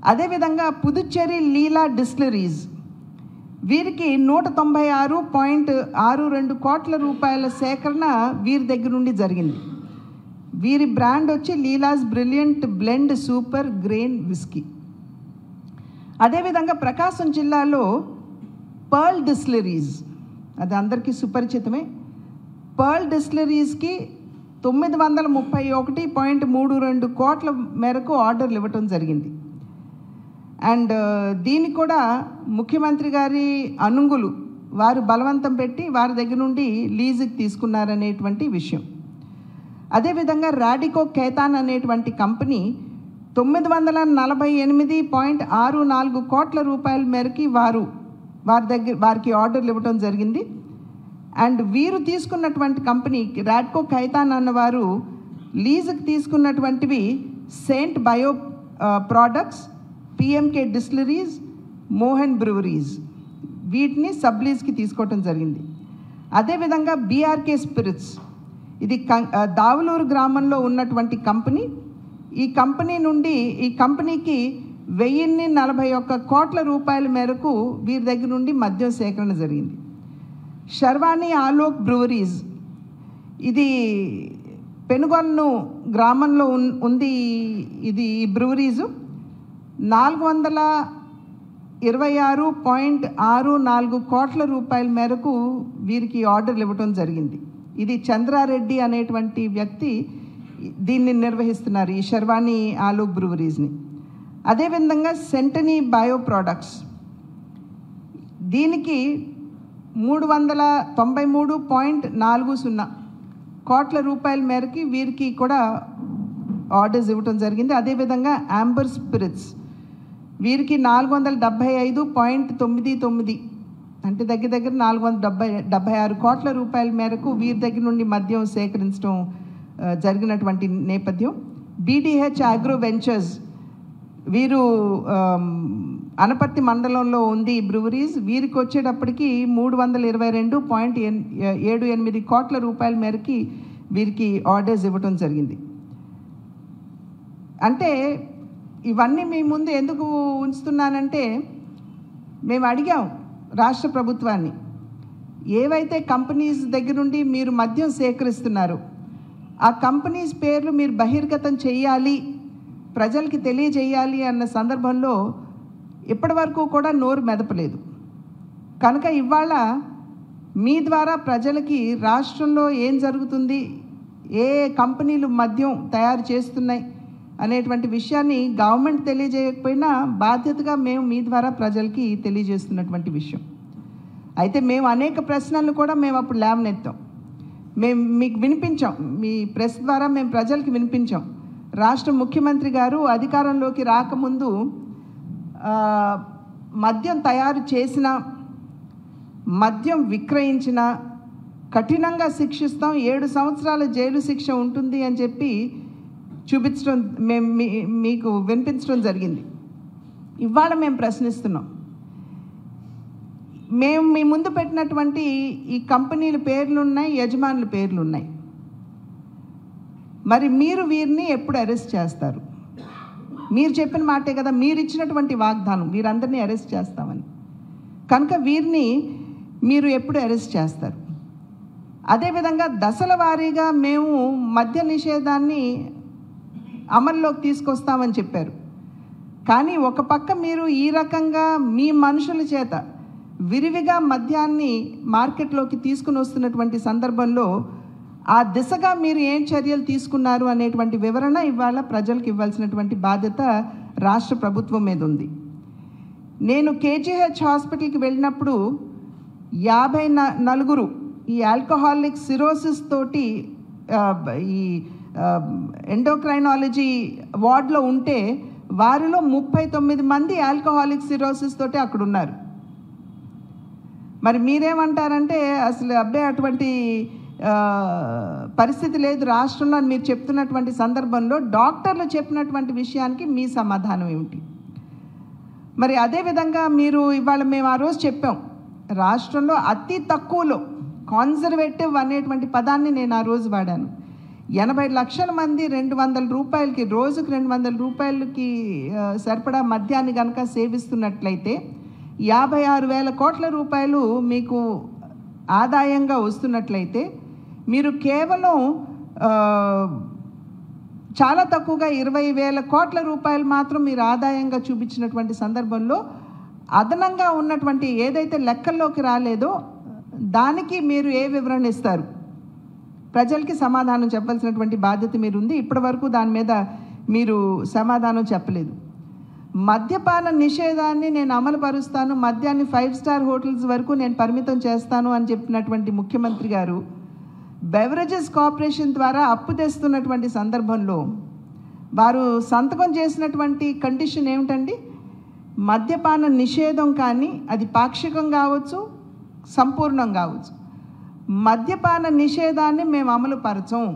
అదేవిధంగా పుదుచ్చేరి లీలా డిస్టిలరీస్ వీరికి నూట తొంభై ఆరు పాయింట్ ఆరు రెండు కోట్ల రూపాయల సేకరణ వీరి దగ్గర నుండి జరిగింది వీరి బ్రాండ్ వచ్చి Leela's brilliant blend super grain whisky అదేవిధంగా ప్రకాశం జిల్లాలో పర్ల్ డిస్టిలరీస్ అది అందరికీ సుపరిచితమే పర్ల్ డిస్టిలరీస్కి తొమ్మిది వందల ముప్పై ఒకటి పాయింట్ మూడు రెండు కోట్ల మేరకు ఆర్డర్లు ఇవ్వటం జరిగింది అండ్ దీన్ని కూడా ముఖ్యమంత్రి గారి అనుంగులు వారు బలవంతం పెట్టి వారి దగ్గర నుండి లీజుకి తీసుకున్నారనేటువంటి విషయం అదేవిధంగా రాడికో కేతాన్ అనేటువంటి కంపెనీ తొమ్మిది వందల నలభై ఎనిమిది పాయింట్ ఆరు నాలుగు కోట్ల రూపాయల మేరకి వారు వారి దగ్గర వారికి ఆర్డర్లు ఇవ్వడం జరిగింది అండ్ వీరు తీసుకున్నటువంటి కంపెనీ రాడ్కో ఖైతాన్ అన్నవారు లీజుకి తీసుకున్నటువంటివి saint bio products PMK distilleries Mohan breweries వీటిని సబ్లీజ్కి తీసుకోవటం జరిగింది అదేవిధంగా బీఆర్కే స్పిరిట్స్ ఇది కం- ఆ, దావులూరు గ్రామంలో ఉన్నటువంటి కంపెనీ ఈ కంపెనీ నుండి ఈ కంపెనీకి వెయ్యిన్ని నలభై ఒక్క కోట్ల రూపాయల మేరకు వీరి దగ్గర నుండి మద్యం సేకరణ జరిగింది శర్వాణి ఆలోక్ బ్రూవరీస్ ఇది పెనుగొన్ను గ్రామంలో ఉన్ ఉంది ఇది ఈ బ్రూవరీసు నాలుగు వందల ఇరవై ఆరు పాయింట్ ఆరు నాలుగు కోట్ల రూపాయల మేరకు వీరికి ఆర్డర్లు ఇవ్వటం జరిగింది ఇది చంద్రారెడ్డి అనేటువంటి వ్యక్తి దీన్ని నిర్వహిస్తున్నారు ఈ శర్వాణి ఆలు బ్రూవరీస్ని అదేవిధంగా సెంటనీ బయో ప్రోడక్ట్స్ దీనికి మూడు వందల తొంభై మూడు పాయింట్ నాలుగు సున్నా కోట్ల రూపాయల మేరకి వీరికి కూడా ఆర్డర్స్ ఇవ్వటం జరిగింది అదేవిధంగా యాంబర్ స్పిరిట్స్ వీరికి నాలుగు వందల డెబ్భై ఐదు పాయింట్ తొమ్మిది తొమ్మిది అంటే దగ్గర దగ్గర నాలుగు వందల డెబ్బై డెబ్బై ఆరు కోట్ల రూపాయల మేరకు వీరి దగ్గర నుండి మద్యం సేకరించడం ఆ, జరిగినటువంటి నేపథ్యం బీడీహెచ్ అగ్రో వెంచర్స్ వీరు ఆమ్, అనపర్తి మండలంలో ఉంది ఈ బ్రూవరీస్ వీరికి వచ్చేటప్పటికి మూడు వందల ఇరవై రెండు పాయింట్ ఎన్- ఏడు ఎనిమిది కోట్ల రూపాయల మేరకి వీరికి ఆర్డర్స్ ఇవ్వటం జరిగింది అంటే ఇవన్నీ మీ ముందు ఎందుకు ఉంచుతున్నానంటే మేము అడిగాం రాష్ట్ర ప్రభుత్వాన్ని ఏవైతే కంపెనీస్ దగ్గర నుండి మీరు మద్యం సేకరిస్తున్నారు ఆ కంపెనీస్ పేర్లు మీరు బహిర్గతం చేయాలి ప్రజలకి తెలియజేయాలి అన్న సందర్భంలో ఇప్పటివరకు కూడా నోరు మెదపలేదు కనుక ఇవాళ మీ ద్వారా ప్రజలకి రాష్ట్రంలో ఏం జరుగుతుంది ఏ కంపెనీలు మద్యం తయారు చేస్తున్నాయి అనేటువంటి విషయాన్ని గవర్నమెంట్ తెలియజేయకపోయినా బాధ్యతగా మేము మీ ద్వారా ప్రజలకి తెలియజేస్తున్నటువంటి విషయం అయితే మేము అనేక ప్రశ్నలు కూడా మేము అప్పుడు లేవనెత్తాం మేము మీకు వినిపించాం మీ ప్రెస్ ద్వారా మేము ప్రజలకి వినిపించాం రాష్ట్ర ముఖ్యమంత్రి గారు అధికారంలోకి రాకముందు ఆ, మద్యం తయారు చేసిన మద్యం విక్రయించిన కఠినంగా శిక్షిస్తాం ఏడు సంవత్సరాల జైలు శిక్ష ఉంటుంది అని చెప్పి చూపించడం మేము మీ- మీకు వినిపించడం జరిగింది ఇవాళ మేము ప్రశ్నిస్తున్నాం మేము మీ ముందు పెట్టినటువంటి ఈ కంపెనీల పేర్లు ఉన్నాయి యజమానుల పేర్లు ఉన్నాయి మరి మీరు వీరిని ఎప్పుడు అరెస్ట్ చేస్తారు మీరు చెప్పిన మాటే కదా మీరు ఇచ్చినటువంటి వాగ్దానం వీరందరినీ అరెస్ట్ చేస్తామని కనుక వీరిని మీరు ఎప్పుడు అరెస్ట్ చేస్తారు అదేవిధంగా దశల వారీగా మేము మద్య నిషేధాన్ని అమల్లోకి తీసుకొస్తామని చెప్పారు కానీ ఒక పక్క మీరు ఈ రకంగా మీ మనుషుల చేత విరివిగా మద్యాన్ని మార్కెట్లోకి తీసుకుని వస్తున్నటువంటి సందర్భంలో ఆ దిశగా మీరు ఏం చర్యలు తీసుకున్నారు అనేటువంటి వివరణ ఇవాళ ప్రజలకు ఇవ్వాల్సినటువంటి బాధ్యత రాష్ట్ర ప్రభుత్వం మీద ఉంది నేను కేజీహెచ్ హాస్పిటల్కి వెళ్ళినప్పుడు యాభై న నలుగురు ఈ ఆల్కహాలిక్ సిరోసిస్ తోటి ఆ, ఈ ఎండోక్రైనాలజీ వార్డులో ఉంటే వారిలో ముప్పై తొమ్మిది మంది ఆల్కహాలిక్ సిరోసిస్ తోటి అక్కడ ఉన్నారు మరి మీరేమంటారంటే అసలు అబ్బాయి అటువంటి ఆ, పరిస్థితి లేదు రాష్ట్రంలో అని మీరు చెప్తున్నటువంటి సందర్భంలో డాక్టర్లు చెప్పినటువంటి విషయానికి మీ సమాధానం ఏమిటి మరి అదేవిధంగా మీరు ఇవాళ మేము ఆ రోజు చెప్పాం రాష్ట్రంలో అతి తక్కువలో కాన్జర్వేటివ్ అనేటువంటి పదాన్ని నేను ఆ రోజు వాడాను ఎనభై లక్షల మంది రెండు వందల రూపాయలకి రోజుకి రెండు వందల రూపాయలకి ఆ, సరిపడా మద్యాన్ని కనుక సేవిస్తున్నట్లయితే యాభై ఆరు వేల కోట్ల రూపాయలు మీకు ఆదాయంగా వస్తున్నట్లయితే మీరు కేవలం ఆ, చాలా తక్కువగా ఇరవై వేల కోట్ల రూపాయలు మాత్రం మీరు ఆదాయంగా చూపించినటువంటి సందర్భంలో అదనంగా ఉన్నటువంటి ఏదైతే లెక్కల్లోకి రాలేదో దానికి మీరు ఏ వివరణ ఇస్తారు ప్రజలకి సమాధానం చెప్పాల్సినటువంటి బాధ్యత మీరు ఉంది ఇప్పటి వరకు దాని మీద మీరు సమాధానం చెప్పలేదు మద్యపాన నిషేధాన్ని నేను అమలు పరుస్తాను మద్యాన్ని ఫైవ్ స్టార్ హోటల్స్ వరకు నేను పరిమితం చేస్తాను అని చెప్పినటువంటి ముఖ్యమంత్రి గారు బెవరేజెస్ కార్పొరేషన్ ద్వారా అప్పు తెస్తున్నటువంటి సందర్భంలో వారు సంతకం చేసినటువంటి కండిషన్ ఏమిటండి మద్యపాన నిషేధం కానీ అది పాక్షికం కావచ్చు సంపూర్ణం కావచ్చు మద్యపాన నిషేధాన్ని మేము అమలు పరచం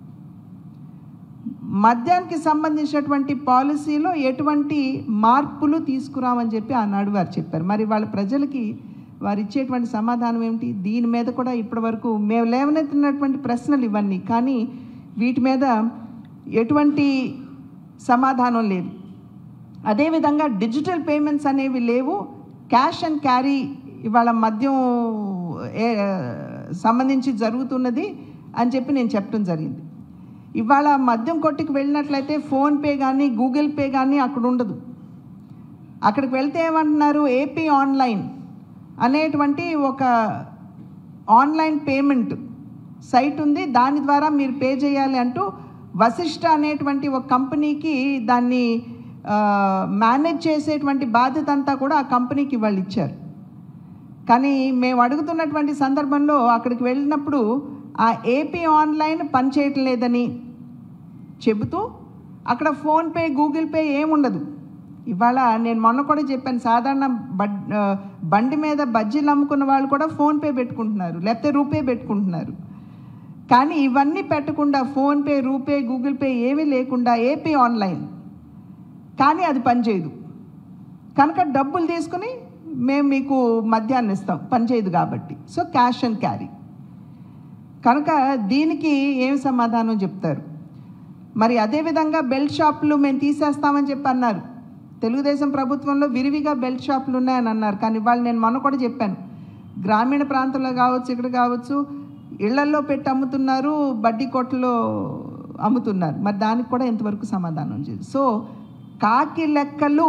మద్యానికి సంబంధించినటువంటి పాలసీలో ఎటువంటి మార్పులు తీసుకురామని చెప్పి ఆనాడు వారు చెప్పారు మరి వాళ్ళ ప్రజలకి వారు ఇచ్చేటువంటి సమాధానం ఏమిటి దీని మీద కూడా ఇప్పటివరకు మేము లేవనెత్తినటువంటి ప్రశ్నలు ఇవన్నీ కానీ వీటి మీద ఎటువంటి సమాధానం లేదు అదేవిధంగా డిజిటల్ పేమెంట్స్ అనేవి లేవు క్యాష్ అండ్ క్యారీ ఇవాళ మద్యం ఏ, సంబంధించి జరుగుతున్నది అని చెప్పి నేను చెప్పడం జరిగింది ఇవాళ మద్యం కొట్టుకు వెళ్ళినట్లయితే ఫోన్పే కానీ గూగుల్ పే కానీ అక్కడ ఉండదు అక్కడికి వెళ్తే ఏమంటున్నారు ఏపీ ఆన్లైన్ అనేటువంటి ఒక ఆన్లైన్ పేమెంట్ సైట్ ఉంది దాని ద్వారా మీరు పే చేయాలి అంటూ వశిష్ఠ అనేటువంటి ఒక కంపెనీకి దాన్ని ఆ, మేనేజ్ చేసేటువంటి బాధ్యత అంతా కూడా ఆ కంపెనీకి వాళ్ళు ఇచ్చారు కానీ మేము అడుగుతున్నటువంటి సందర్భంలో అక్కడికి వెళ్ళినప్పుడు ఆ ఏపీ ఆన్లైన్ పనిచేయటం లేదని చెబుతూ అక్కడ ఫోన్పే గూగుల్ పే ఏముండదు ఇవాళ నేను మొన్న కూడా చెప్పాను సాధారణ బడ్ ఆ, బండి మీద బజ్జీలు అమ్ముకున్న వాళ్ళు కూడా ఫోన్పే పెట్టుకుంటున్నారు లేకపోతే రూపే పెట్టుకుంటున్నారు కానీ ఇవన్నీ పెట్టకుండా ఫోన్పే రూపే గూగుల్ పే ఏమీ లేకుండా ఏపీ ఆన్లైన్ కానీ అది పనిచేయదు కనుక డబ్బులు తీసుకుని మేము మీకు మద్యాన్ని ఇస్తాం పనిచేయదు కాబట్టి సో క్యాష్ అండ్ క్యారీ కనుక దీనికి ఏం సమాధానం చెప్తారు మరి అదేవిధంగా బెల్ట్ షాపులు మేము తీసేస్తామని చెప్పి అన్నారు తెలుగుదేశం ప్రభుత్వంలో విరివిగా బెల్ట్ షాపులు ఉన్నాయని అన్నారు కానీ వాళ్ళు నేను మొన్న కూడా చెప్పాను గ్రామీణ ప్రాంతంలో కావచ్చు ఇక్కడ కావచ్చు ఇళ్లల్లో పెట్టి అమ్ముతున్నారు బడ్డీ కొట్లో అమ్ముతున్నారు మరి దానికి కూడా ఇంతవరకు సమాధానం చేయదు సో కాకి లెక్కలు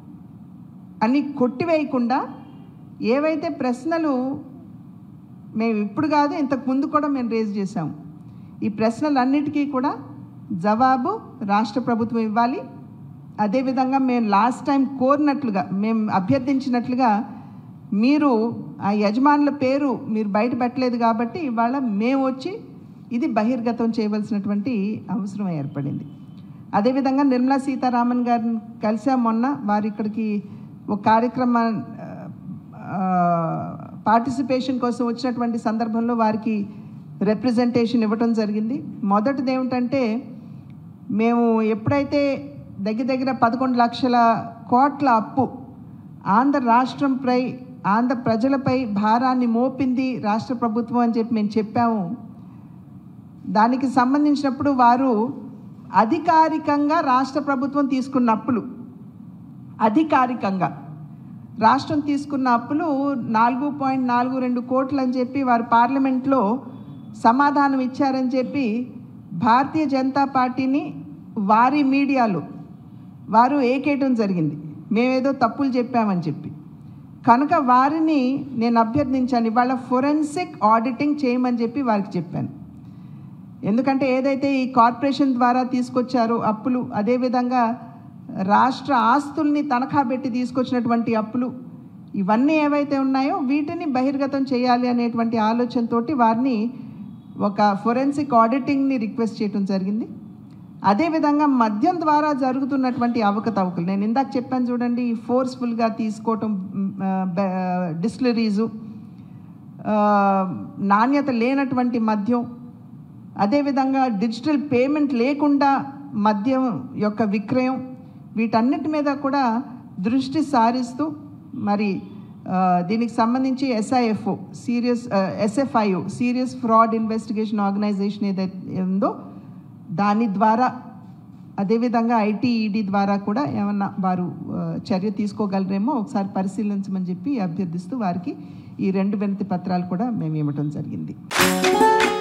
అని కొట్టివేయకుండా ఏవైతే ప్రశ్నలు మేము ఇప్పుడు కాదు ఇంతకు ముందు కూడా మేము రేజ్ చేశాము ఈ ప్రశ్నలన్నిటికీ కూడా జవాబు రాష్ట్ర ప్రభుత్వం ఇవ్వాలి అదేవిధంగా మేము లాస్ట్ టైం కోరినట్లుగా మేము అభ్యర్థించినట్లుగా మీరు ఆ యజమానుల పేరు మీరు బయట పెట్టలేదు కాబట్టి ఇవాళ మేము వచ్చి ఇది బహిర్గతం చేయవలసినటువంటి అవసరం ఏర్పడింది అదేవిధంగా నిర్మలా సీతారామన్ గారిని కలిసాం మొన్న వారు ఇక్కడికి ఒక కార్యక్రమ పార్టిసిపేషన్ కోసం వచ్చినటువంటి సందర్భంలో వారికి రిప్రజెంటేషన్ ఇవ్వటం జరిగింది మొదటిది ఏమిటంటే మేము ఎప్పుడైతే దగ్గర దగ్గర పదకొండు లక్షల కోట్ల అప్పు ఆంధ్ర రాష్ట్రంపై ఆంధ్ర ప్రజలపై భారాన్ని మోపింది రాష్ట్ర ప్రభుత్వం అని చెప్పి మేము చెప్పాము దానికి సంబంధించినప్పుడు వారు అధికారికంగా రాష్ట్ర ప్రభుత్వం తీసుకున్న అప్పులు అధికారికంగా రాష్ట్రం తీసుకున్న అప్పులు నాలుగు పాయింట్ నాలుగు రెండు కోట్లు అని చెప్పి వారు పార్లమెంట్లో సమాధానం ఇచ్చారని చెప్పి భారతీయ జనతా పార్టీని వారి మీడియాలో వారు ఏకేయటం జరిగింది మేమేదో తప్పులు చెప్పామని చెప్పి కనుక వారిని నేను అభ్యర్థించాను ఇవాళ ఫొరెన్సిక్ ఆడిటింగ్ చేయమని చెప్పి వారికి చెప్పాను ఎందుకంటే ఏదైతే ఈ కార్పొరేషన్ ద్వారా తీసుకొచ్చారో అప్పులు అదేవిధంగా రాష్ట్ర ఆస్తుల్ని తనఖా పెట్టి తీసుకొచ్చినటువంటి అప్పులు ఇవన్నీ ఏవైతే ఉన్నాయో వీటిని బహిర్గతం చేయాలి అనేటువంటి ఆలోచనతోటి వారిని ఒక ఫొరెన్సిక్ ఆడిటింగ్ని రిక్వెస్ట్ చేయడం జరిగింది అదేవిధంగా మద్యం ద్వారా జరుగుతున్నటువంటి అవకతవకలు నేను ఇందాక చెప్పాను చూడండి ఫోర్స్ఫుల్గా తీసుకోవటం డిస్టిలరీజు నాణ్యత లేనటువంటి మద్యం అదేవిధంగా డిజిటల్ పేమెంట్ లేకుండా మద్యం యొక్క విక్రయం వీటన్నిటి మీద కూడా దృష్టి సారిస్తూ మరి ఆ, దీనికి సంబంధించి SIFO serious SFIO serious fraud investigation organisation ఏదైతే ఉందో దాని ద్వారా అదేవిధంగా ఐటీ ఈడీ ద్వారా కూడా ఏమన్నా వారు ఆ, చర్య తీసుకోగలరేమో ఒకసారి పరిశీలించమని చెప్పి అభ్యర్థిస్తూ వారికి ఈ రెండు వినతి పత్రాలు కూడా మేము ఇవ్వటం జరిగింది